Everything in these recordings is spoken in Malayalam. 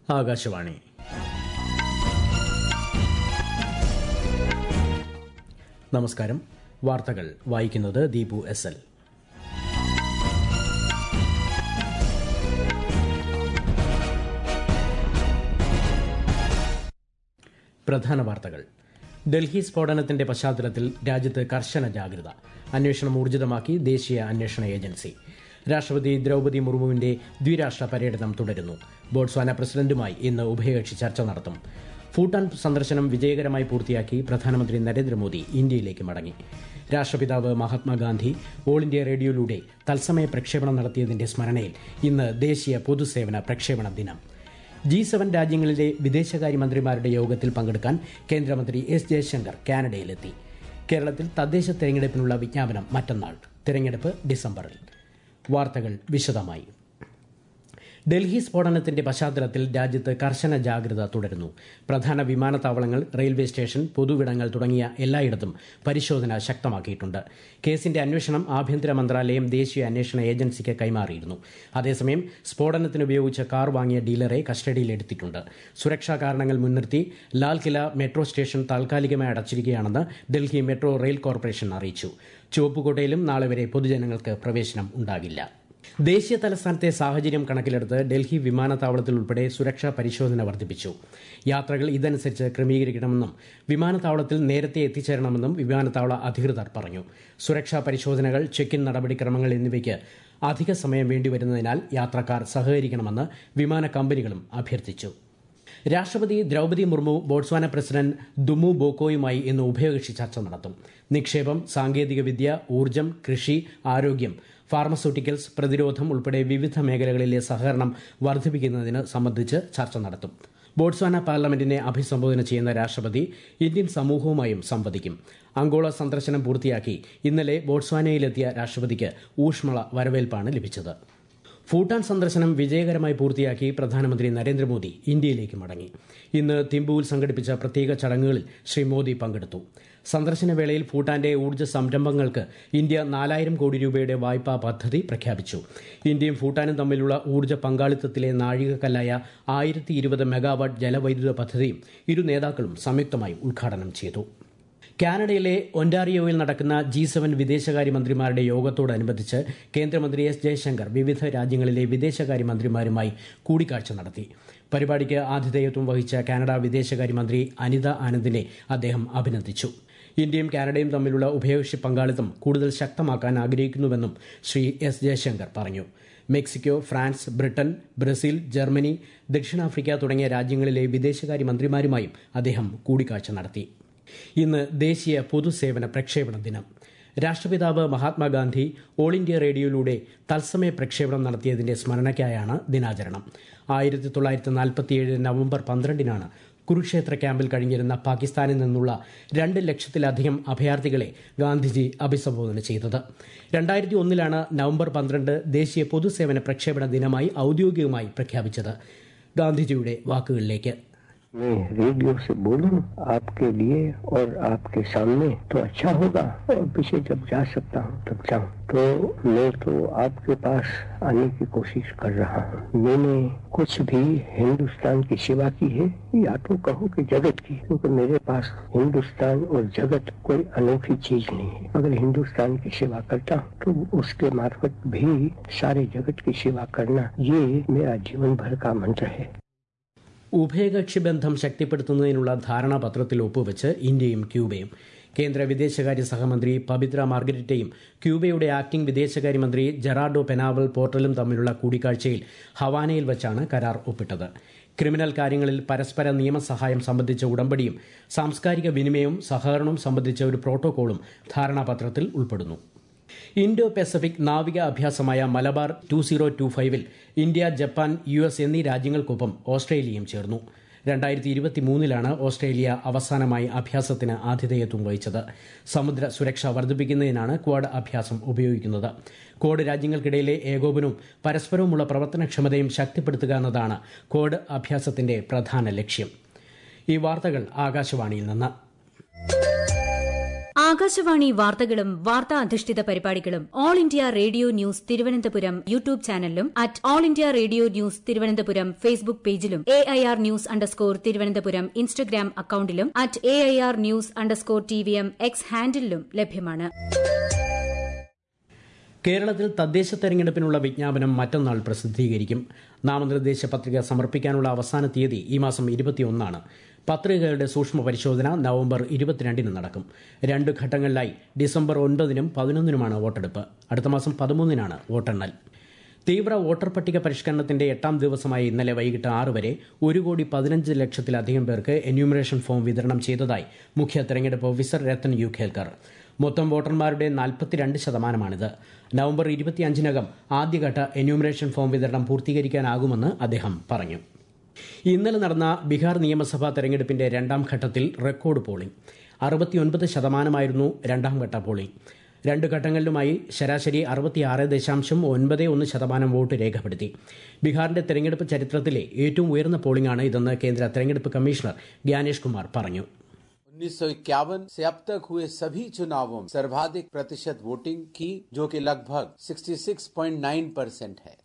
ആകാശവാണി നമസ്കാരം വാർത്തകൾ വായിക്കുന്നത് ദീപു എസ് എൽ പ്രധാന വാർത്തകൾ ഡൽഹി സ്ഫോടനത്തിന്റെ പശ്ചാത്തലത്തിൽ രാജ്യത്ത് കർശന ജാഗ്രത അന്വേഷണം ഊർജിതമാക്കി ദേശീയ അന്വേഷണ ഏജൻസി രാഷ്ട്രപതി ദ്രൌപതി മുർമുവിന്റെ ദ്വിരാഷ്ട്ര പര്യടനം തുടരുന്നു ബോട്സ്വാന പ്രസിഡന്റുമായി ഇന്ന് ഉഭയകക്ഷി ചർച്ച നടത്തും ഭൂട്ടാൻ സന്ദർശനം വിജയകരമായി പൂർത്തിയാക്കി പ്രധാനമന്ത്രി നരേന്ദ്രമോദി ഇന്ത്യയിലേക്ക് മടങ്ങി രാഷ്ട്രപിതാവ് മഹാത്മാഗാന്ധി ഓൾ ഇന്ത്യ റേഡിയോയിലൂടെ തത്സമയ പ്രക്ഷേപണം നടത്തിയതിന്റെ സ്മരണയിൽ ഇന്ന് ദേശീയ പൊതുസേവന പ്രക്ഷേപണ ദിനം ജി സെവൻ രാജ്യങ്ങളിലെ വിദേശകാര്യമന്ത്രിമാരുടെ യോഗത്തിൽ പങ്കെടുക്കാൻ കേന്ദ്രമന്ത്രി എസ് ജയശങ്കർ കാനഡയിലെത്തി കേരളത്തിൽ തദ്ദേശ തെരഞ്ഞെടുപ്പിനുള്ള വിജ്ഞാപനം മറ്റന്നാൾ തെരഞ്ഞെടുപ്പ് ഡിസംബറിൽ വാർത്തകൾ വിശദമായി ഡൽഹി സ്ഫോടനത്തിന്റെ പശ്ചാത്തലത്തിൽ രാജ്യത്ത് കർശന ജാഗ്രത തുടരുന്നു പ്രധാന വിമാനത്താവളങ്ങൾ റെയിൽവേ സ്റ്റേഷൻ പൊതുവിടങ്ങൾ തുടങ്ങിയ എല്ലായിടത്തും പരിശോധന ശക്തമാക്കിയിട്ടുണ്ട് കേസിന്റെ അന്വേഷണം ആഭ്യന്തര മന്ത്രാലയം ദേശീയ അന്വേഷണ ഏജൻസിക്ക് കൈമാറിയിരുന്നു അതേസമയം സ്ഫോടനത്തിന് ഉപയോഗിച്ച കാർ വാങ്ങിയ ഡീലറെ കസ്റ്റഡിയിലെടുത്തിട്ടുണ്ട് സുരക്ഷാ കാരണങ്ങൾ മുൻനിർത്തി ലാൽ കില മെട്രോ സ്റ്റേഷൻ താൽക്കാലികമായി അടച്ചിരിക്കുകയാണെന്ന് ഡൽഹി മെട്രോ റെയിൽ കോർപ്പറേഷൻ അറിയിച്ചു ചുവപ്പുകോട്ടയിലും നാളെ വരെ പൊതുജനങ്ങൾക്ക് പ്രവേശനം ഉണ്ടാകില്ല ദേശീയ തലസ്ഥാനത്തെ സാഹചര്യം കണക്കിലെടുത്ത് ഡൽഹി വിമാനത്താവളത്തിൽ ഉൾപ്പെടെ സുരക്ഷാ പരിശോധന വർദ്ധിപ്പിച്ചു യാത്രകൾ ഇതനുസരിച്ച് ക്രമീകരിക്കണമെന്നും വിമാനത്താവളത്തിൽ നേരത്തെ എത്തിച്ചേരണമെന്നും വിമാനത്താവള അധികൃതർ പറഞ്ഞു സുരക്ഷാ പരിശോധനകൾ ചെക്ക് ഇൻ നടപടിക്രമങ്ങൾ എന്നിവയ്ക്ക് അധിക സമയം വേണ്ടിവരുന്നതിനാൽ യാത്രക്കാർ സഹകരിക്കണമെന്ന് വിമാന കമ്പനികളും അഭ്യർത്ഥിച്ചു രാഷ്ട്രപതി Droupadi Murmu Botswana president Duma ബോക്കോയുമായി ഇന്ന് ഉഭയകക്ഷി ചർച്ച നടത്തും നിക്ഷേപം സാങ്കേതികവിദ്യ ഊർജ്ജം കൃഷി ആരോഗ്യം ഫാർമസ്യൂട്ടിക്കൽസ് പ്രതിരോധം ഉൾപ്പെടെ വിവിധ മേഖലകളിലെ സഹകരണം വർദ്ധിപ്പിക്കുന്നതിന് സംബന്ധിച്ച് ചർച്ച നടത്തും ബോട്സ്വാന പാർലമെന്റിനെ അഭിസംബോധന ചെയ്യുന്ന രാഷ്ട്രപതി ഇന്ത്യൻ സമൂഹവുമായും സംവദിക്കും അങ്കോള സന്ദർശനം പൂർത്തിയാക്കി ഇന്നലെ ബോട്സ്വാനയിലെത്തിയ രാഷ്ട്രപതിക്ക് ഊഷ്മള വരവേൽപ്പാണ് ലഭിച്ചത് ഭൂട്ടാൻ സന്ദർശനം വിജയകരമായി പൂർത്തിയാക്കി പ്രധാനമന്ത്രി നരേന്ദ്രമോദി ഇന്ത്യയിലേക്ക് മടങ്ങി ഇന്ന് തിമ്പുവിൽ സംഘടിപ്പിച്ച പ്രത്യേക ചടങ്ങുകളിൽ ശ്രീ മോദി പങ്കെടുത്തു സന്ദർശന വേളയിൽ ഭൂട്ടാന്റെ ഊർജ്ജ സംരംഭങ്ങൾക്ക് ഇന്ത്യ നാലായിരം കോടി രൂപയുടെ വായ്പാ പദ്ധതി പ്രഖ്യാപിച്ചു ഇന്ത്യയും ഭൂട്ടാനും തമ്മിലുള്ള ഊർജ്ജ പങ്കാളിത്തത്തിലെ നാഴികക്കല്ലായ ആയിരത്തി ഇരുപത് മെഗാവാട്ട് ജലവൈദ്യുത പദ്ധതിയും ഇരു നേതാക്കളും സംയുക്തമായി ഉദ്ഘാടനം ചെയ്തു കാനഡയിലെ ഒൻറ്റാറിയോയിൽ നടക്കുന്ന ജി സെവൻ വിദേശകാര്യമന്ത്രിമാരുടെ യോഗത്തോടനുബന്ധിച്ച് കേന്ദ്രമന്ത്രി എസ് ജയശങ്കർ വിവിധ രാജ്യങ്ങളിലെ വിദേശകാര്യമന്ത്രിമാരുമായി കൂടിക്കാഴ്ച നടത്തി പരിപാടിക്ക് ആതിഥേയത്വം വഹിച്ച കാനഡ വിദേശകാര്യമന്ത്രി അനിത ആനന്ദിനെ അദ്ദേഹം അഭിനന്ദിച്ചു ഇന്ത്യയും കാനഡയും തമ്മിലുള്ള ഉഭയകക്ഷി പങ്കാളിത്തം കൂടുതൽ ശക്തമാക്കാൻ ആഗ്രഹിക്കുന്നുവെന്നും ശ്രീ എസ് ജയശങ്കർ പറഞ്ഞു Mexico France Britain Brazil Germany ദക്ഷിണാഫ്രിക്ക തുടങ്ങിയ രാജ്യങ്ങളിലെ വിദേശകാര്യമന്ത്രിമാരുമായും അദ്ദേഹം കൂടിക്കാഴ്ച നടത്തി ഇന്ന് ദേശീയ പൊതുസേവന പ്രക്ഷേപണ ദിനം രാഷ്ട്രപിതാവ് മഹാത്മാഗാന്ധി ഓൾ ഇന്ത്യ റേഡിയോയിലൂടെ തത്സമയ പ്രക്ഷേപണം നടത്തിയതിന്റെ സ്മരണയ്ക്കായാണ് ദിനാചരണം ആയിരത്തി തൊള്ളായിരത്തി നാൽപ്പത്തിയേഴ് നവംബർ പന്ത്രണ്ടിനാണ് കുരുക്ഷേത്ര ക്യാമ്പിൽ കഴിഞ്ഞിരുന്ന പാകിസ്ഥാനിൽ നിന്നുള്ള രണ്ട് ലക്ഷത്തിലധികം അഭയാർത്ഥികളെ ഗാന്ധിജി അഭിസംബോധന ചെയ്തത് രണ്ടായിരത്തി ഒന്നിലാണ് നവംബർ പന്ത്രണ്ട് ദേശീയ പൊതുസേവന പ്രക്ഷേപണ ദിനമായി ഔദ്യോഗികമായി പ്രഖ്യാപിച്ചത് ഗാന്ധിജിയുടെ വാക്കുകളിലേക്ക് मैं रेडियो से बोलूं आपके लिए और आपके सामने तो अच्छा होगा और पीछे जब जा सकता हूँ तब जाऊँ तो मैं तो आपके पास आने की कोशिश कर रहा हूँ मैंने कुछ भी हिंदुस्तान की सेवा की है या तो कहो कि जगत की क्योंकि मेरे पास हिंदुस्तान और जगत कोई अनोखी चीज नहीं है अगर हिंदुस्तान की सेवा करता हूँ तो उसके मार्फत भी सारे जगत की सेवा करना ये मेरा जीवन भर का मंत्र है ഉഭയകക്ഷി ബന്ധം ശക്തിപ്പെടുത്തുന്നതിനുള്ള ധാരണാപത്രത്തിൽ ഒപ്പുവെച്ച് ഇന്ത്യയും ക്യൂബയും കേന്ദ്ര വിദേശകാര്യ സഹമന്ത്രി പബിത്ര മാർഗരറ്റയും ക്യൂബയുടെ ആക്ടിംഗ് വിദേശകാര്യമന്ത്രി ജെറാഡോ പെനാവൽ പോർട്ടലും തമ്മിലുള്ള കൂടിക്കാഴ്ചയിൽ ഹവാനയിൽ വച്ചാണ് കരാർ ഒപ്പിട്ടത് ക്രിമിനൽ കാര്യങ്ങളിൽ പരസ്പര നിയമസഹായം സംബന്ധിച്ച ഉടമ്പടിയും സാംസ്കാരിക വിനിമയവും സഹകരണവും സംബന്ധിച്ച ഒരു പ്രോട്ടോകോളും ധാരണാപത്രത്തിൽ ഉൾപ്പെടുന്നു ഇൻഡോ പസഫിക് നാവിക അഭ്യാസമായ മലബാർ ടു സീറോ ടു ഫൈവിൽ ഇന്ത്യ ജപ്പാൻ യു എസ് എന്നീ രാജ്യങ്ങൾക്കൊപ്പം ഓസ്ട്രേലിയയും ചേർന്നു രണ്ടായിരത്തി ഇരുപത്തി മൂന്നിലാണ് ഓസ്ട്രേലിയ അവസാനമായി അഭ്യാസത്തിന് ആതിഥേയത്വം വഹിച്ചത് സമുദ്ര സുരക്ഷ വർദ്ധിപ്പിക്കുന്നതിനാണ് ക്വാഡ് അഭ്യാസം ഉപയോഗിക്കുന്നത് ക്വാഡ് രാജ്യങ്ങൾക്കിടയിലെ ഏകോപനവും പരസ്പരവുമുള്ള പ്രവർത്തനക്ഷമതയും ശക്തിപ്പെടുത്തുക എന്നതാണ് ക്വാഡ് അഭ്യാസത്തിന്റെ പ്രധാന ലക്ഷ്യം ഈ വാർത്തകൾ ആകാശവാണിയിൽ നിന്ന് ആകാശവാണി വാർത്തകളും വാർത്താ അധിഷ്ഠിത പരിപാടികളും All India Radio news Thiruvananthapuram YouTube ചാനലിലും at All India Radio news Thiruvananthapuram Facebook പേജിലും A I R news underscore Thiruvananthapuram Instagram അക്കൌണ്ടിലും at A I R news underscore T V M X ഹാൻഡിലും ലഭ്യമാണ് കേരളത്തിൽ തദ്ദേശ തെരഞ്ഞെടുപ്പിനുള്ള വിജ്ഞാപനം മറ്റന്നാൾ പ്രസിദ്ധീകരിക്കും നാമനിർദ്ദേശ പത്രിക സമർപ്പിക്കാനുള്ള അവസാന തീയതി ഈ മാസം ഇരുപത്തിയൊന്നാണ് പത്രികകളുടെ സൂക്ഷ്മ പരിശോധന നവംബർ ഇരുപത്തിരണ്ടിന് നടക്കും രണ്ട് ഘട്ടങ്ങളിലായി ഡിസംബർ ഒൻപതിനും പതിനൊന്നിനുമാണ് വോട്ടെടുപ്പ് അടുത്ത മാസം പതിമൂന്നിനാണ് വോട്ടെണ്ണൽ തീവ്ര വോട്ടർ പട്ടിക പരിഷ്കരണത്തിന്റെ എട്ടാം ദിവസമായ ഇന്നലെ വൈകിട്ട് ആറ് വരെ ഒരു കോടി പതിനഞ്ച് ലക്ഷത്തിലധികം പേർക്ക് എന്യൂമറേഷൻ ഫോം വിതരണം ചെയ്തതായി മുഖ്യ തെരഞ്ഞെടുപ്പ് ഓഫീസർ രത്തൻ യു ഖേൽക്കർ മൊത്തം വോട്ടർമാരുടെ നാൽപ്പത്തിരണ്ട് ശതമാനമാണിത് നവംബർ ഇരുപത്തിയഞ്ചിനകം ആദ്യഘട്ട എന്യൂമറേഷൻ ഫോം വിതരണം പൂർത്തീകരിക്കാനാകുമെന്ന് അദ്ദേഹം പറഞ്ഞു ഇന്നലെ നടന്ന ബീഹാർ നിയമസഭാ തെരഞ്ഞെടുപ്പിന്റെ രണ്ടാം ഘട്ടത്തിൽ റെക്കോർഡ് പോളിംഗ് അറുപത്തിയൊൻപത് ശതമാനമായിരുന്നു രണ്ടാം ഘട്ട പോളിംഗ് രണ്ട് ഘട്ടങ്ങളിലുമായി ശരാശരി അറുപത്തിയാറ് ദശാംശം ഒൻപത് ഒന്ന് ശതമാനം വോട്ട് രേഖപ്പെടുത്തി ബീഹാറിന്റെ തെരഞ്ഞെടുപ്പ് ചരിത്രത്തിലെ ഏറ്റവും ഉയർന്ന പോളിംഗാണ് ഇതെന്ന് കേന്ദ്ര തെരഞ്ഞെടുപ്പ് കമ്മീഷണർ ജ്ഞാനേഷ് കുമാർ പറഞ്ഞു उन्नीस से अब तक हुए सभी चुनावों में सर्वाधिक प्रतिशत वोटिंग की जो कि लगभग 66.9 परसेंट है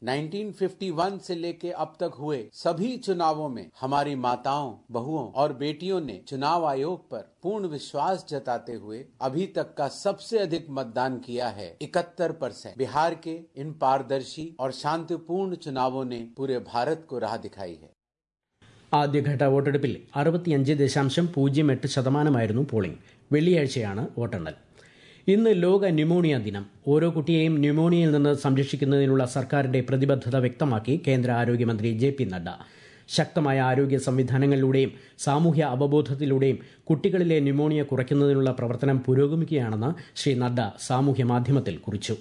1951 से लेके अब तक हुए सभी चुनावों में हमारी माताओं बहुओं और बेटियों ने चुनाव आयोग पर पूर्ण विश्वास जताते हुए अभी तक का सबसे अधिक मतदान किया है इकहत्तर परसेंट बिहार के इन पारदर्शी और शांतिपूर्ण चुनावों ने पूरे भारत को राह दिखाई है ആദ്യഘട്ട വോട്ടെടുപ്പിൽ അറുപത്തിയഞ്ച് ദശാംശം പൂജ്യം എട്ട് ശതമാനമായിരുന്നു പോളിംഗ് വെള്ളിയാഴ്ചയാണ് വോട്ടെണ്ണൽ ഇന്ന് ലോക ന്യൂമോണിയ ദിനം ഓരോ കുട്ടിയെയും ന്യൂമോണിയയിൽ നിന്ന് സംരക്ഷിക്കുന്നതിനുള്ള സർക്കാരിന്റെ പ്രതിബദ്ധത വ്യക്തമാക്കി കേന്ദ്ര ആരോഗ്യമന്ത്രി ജെ പി നഡ്ഡ ശക്തമായ ആരോഗ്യ സംവിധാനങ്ങളിലൂടെയും സാമൂഹ്യ അവബോധത്തിലൂടെയും കുട്ടികളിലെ ന്യൂമോണിയ കുറയ്ക്കുന്നതിനുള്ള പ്രവർത്തനം പുരോഗമിക്കുകയാണെന്ന് ശ്രീ നഡ്ഡ സാമൂഹ്യ മാധ്യമത്തിൽ കുറിച്ചു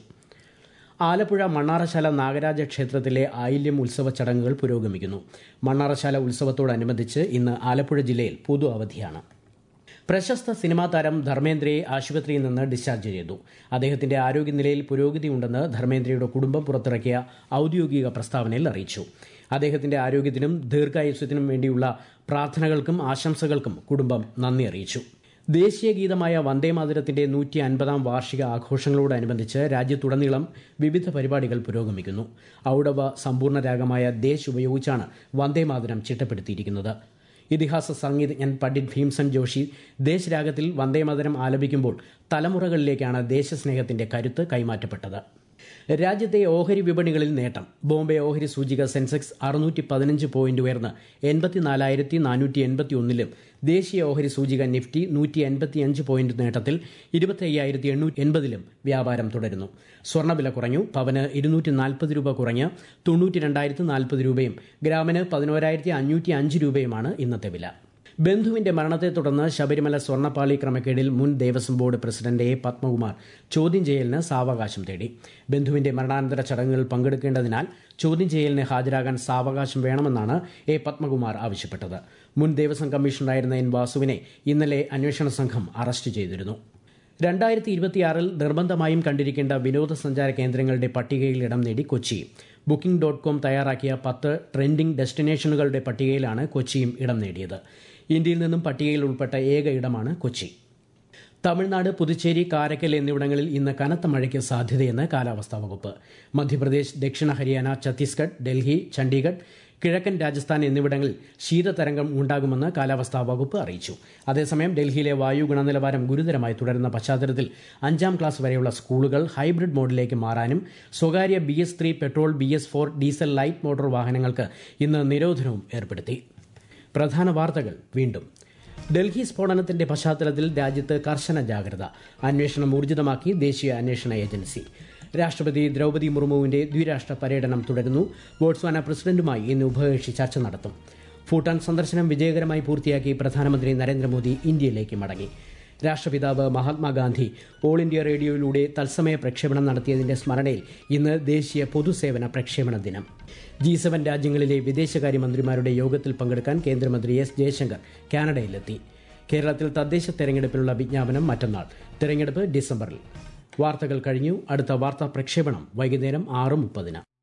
ആലപ്പുഴ മണ്ണാറശാല നാഗരാജ ക്ഷേത്രത്തിലെ ആയില്യം ഉത്സവ ചടങ്ങുകൾ പുരോഗമിക്കുന്നു മണ്ണാറശാല ഉത്സവത്തോടനുബന്ധിച്ച് ഇന്ന് ആലപ്പുഴ ജില്ലയിൽ പൊതു അവധിയാണ് പ്രശസ്ത സിനിമാ താരം ധർമ്മേന്ദ്രയെ ആശുപത്രിയിൽ നിന്ന് ഡിസ്ചാർജ് ചെയ്തു അദ്ദേഹത്തിന്റെ ആരോഗ്യനിലയിൽ പുരോഗതിയുണ്ടെന്ന് ധർമ്മേന്ദ്രയുടെ കുടുംബം പുറത്തിറക്കിയ ഔദ്യോഗിക പ്രസ്താവനയിൽ അറിയിച്ചു അദ്ദേഹത്തിന്റെ ആരോഗ്യത്തിനും ദീർഘായുസ്യത്തിനും വേണ്ടിയുള്ള പ്രാർത്ഥനകൾക്കും ആശംസകൾക്കും കുടുംബം നന്ദി അറിയിച്ചു ദേശീയ ഗീതമായ വന്ദേമാതരത്തിന്റെ നൂറ്റി അൻപതാം വാർഷിക ആഘോഷങ്ങളോടനുബന്ധിച്ച് രാജ്യത്തുടനീളം വിവിധ പരിപാടികൾ പുരോഗമിക്കുന്നു ഔഡവ സമ്പൂർണ്ണ രാഗമായ ദേശ് ഉപയോഗിച്ചാണ് വന്ദേമാതരം ചിട്ടപ്പെടുത്തിയിരിക്കുന്നത് ഇതിഹാസ സംഗീതജ്ഞൻ പണ്ഡിറ്റ് ഭീംസൻ ജോഷി ദേശരാഗത്തിൽ വന്ദേമാതരം ആലപിക്കുമ്പോൾ തലമുറകളിലേക്കാണ് ദേശസ്നേഹത്തിന്റെ കരുത്ത് കൈമാറ്റപ്പെട്ടത് രാജ്യത്തെ ഓഹരി വിപണികളിൽ നേട്ടം ബോംബെ ഓഹരി സൂചിക സെൻസെക്സ് അറുന്നൂറ്റി പതിനഞ്ച് പോയിന്റ് ഉയർന്ന് എൺപത്തിനാലായിരത്തി നാനൂറ്റി എൺപത്തി ഒന്നിലും ദേശീയ ഓഹരി സൂചിക നിഫ്റ്റി നൂറ്റി എൺപത്തിയഞ്ച് പോയിന്റ് നേട്ടത്തിൽ ഇരുപത്തി അയ്യായിരത്തി എണ്ണൂറ്റി എൺപതിലും വ്യാപാരം തുടരുന്നു സ്വർണ്ണവില കുറഞ്ഞു പവന് ഇരുന്നൂറ്റി നാൽപ്പത് രൂപ കുറഞ്ഞ് തൊണ്ണൂറ്റി രണ്ടായിരത്തി നാൽപ്പത് രൂപയും ഗ്രാമിന് പതിനോരായിരത്തി അഞ്ഞൂറ്റി അഞ്ച് രൂപയുമാണ് ഇന്നത്തെ വില ബന്ധുവിന്റെ മരണത്തെ തുടർന്ന് ശബരിമല സ്വർണ്ണപ്പാളി ക്രമക്കേടിൽ മുൻ Devaswom board president A Padmakumar ചോദ്യം ചെയ്യലിന് സാവകാശം തേടി ബന്ധുവിന്റെ മരണാനന്തര ചടങ്ങുകൾ പങ്കെടുക്കേണ്ടതിനാൽ ചോദ്യം ചെയ്യലിന് ഹാജരാകാൻ സാവകാശം വേണമെന്നാണ് എ പത്മകുമാർ ആവശ്യപ്പെട്ടത് മുൻ ദേവസ്വം കമ്മീഷണറായിരുന്ന എൻ വാസുവിനെ ഇന്നലെ അന്വേഷണ സംഘം അറസ്റ്റ് ചെയ്തിരുന്നു രണ്ടായിരത്തി ഇരുപത്തിയാറിൽ നിർബന്ധമായും കണ്ടിരിക്കേണ്ട വിനോദസഞ്ചാര കേന്ദ്രങ്ങളുടെ പട്ടികയിൽ ഇടം നേടി കൊച്ചി ബുക്കിംഗ് ഡോട്ട് കോം തയ്യാറാക്കിയ പത്ത് ട്രെൻഡിംഗ് ഡെസ്റ്റിനേഷനുകളുടെ പട്ടികയിലാണ് കൊച്ചിയും ഇടം നേടിയത് ഇന്ത്യയിൽ നിന്നും പട്ടികയിൽ ഉൾപ്പെട്ട ഏക ഇടമാണ് കൊച്ചി തമിഴ്നാട് പുതുച്ചേരി കാരക്കൽ എന്നിവിടങ്ങളിൽ ഇന്ന് കനത്ത മഴയ്ക്ക് സാധ്യതയെന്ന് കാലാവസ്ഥാ വകുപ്പ് മധ്യപ്രദേശ് ദക്ഷിണ ഹരിയാന ഛത്തീസ്ഗഡ് ഡൽഹി ചണ്ഡീഗഡ് കിഴക്കൻ രാജസ്ഥാൻ എന്നിവിടങ്ങളിൽ ശീതതരംഗം ഉണ്ടാകുമെന്ന് കാലാവസ്ഥാ വകുപ്പ് അറിയിച്ചു അതേസമയം ഡൽഹിയിലെ വായു ഗുണനിലവാരം ഗുരുതരമായി തുടരുന്ന പശ്ചാത്തലത്തിൽ അഞ്ചാം ക്ലാസ് വരെയുള്ള സ്കൂളുകൾ ഹൈബ്രിഡ് മോഡിലേക്ക് മാറാനും സ്വകാര്യ B S three petrol B S four diesel light motor വാഹനങ്ങൾക്ക് ഇന്ന് നിരോധനവും ഏർപ്പെടുത്തി പ്രധാന വാർത്തകൾ വീണ്ടും ഡൽഹി സ്ഫോടനത്തിന്റെ പശ്ചാത്തലത്തിൽ രാജ്യത്ത് കർശന ജാഗ്രത അന്വേഷണം ഊർജിതമാക്കി ദേശീയ അന്വേഷണ ഏജൻസി രാഷ്ട്രപതി ദ്രൗപദി മുർമുവിന്റെ ദ്വിരാഷ്ട്ര പര്യടനം തുടരുന്നു ബോട്സ്വാന പ്രസിഡന്റുമായി ഇന്ന് ഉഭയകക്ഷി ചർച്ച നടത്തും ഭൂട്ടാൻ സന്ദർശനം വിജയകരമായി പൂർത്തിയാക്കി പ്രധാനമന്ത്രി നരേന്ദ്രമോദി ഇന്ത്യയിലേക്ക് മടങ്ങി രാഷ്ട്രപിതാവ് മഹാത്മാഗാന്ധി ഓൾ ഇന്ത്യ റേഡിയോയിലൂടെ തത്സമയ പ്രക്ഷേപണം നടത്തിയതിന്റെ സ്മരണയിൽ ഇന്ന് ദേശീയ പൊതുസേവന പ്രക്ഷേപണ ദിനം ജി സെവൻ രാജ്യങ്ങളിലെ വിദേശകാര്യമന്ത്രിമാരുടെ യോഗത്തിൽ പങ്കെടുക്കാൻ കേന്ദ്രമന്ത്രി എസ് ജയശങ്കർ കാനഡയിലെത്തി കേരളത്തിൽ തദ്ദേശ തെരഞ്ഞെടുപ്പിനുള്ള വിജ്ഞാപനം മറ്റന്നാൾ തെരഞ്ഞെടുപ്പ് ഡിസംബറിൽ വാർത്തകൾ കഴിഞ്ഞു അടുത്ത വാർത്താ പ്രക്ഷേപണം വൈകുന്നേരം ആറ് മുപ്പതിന്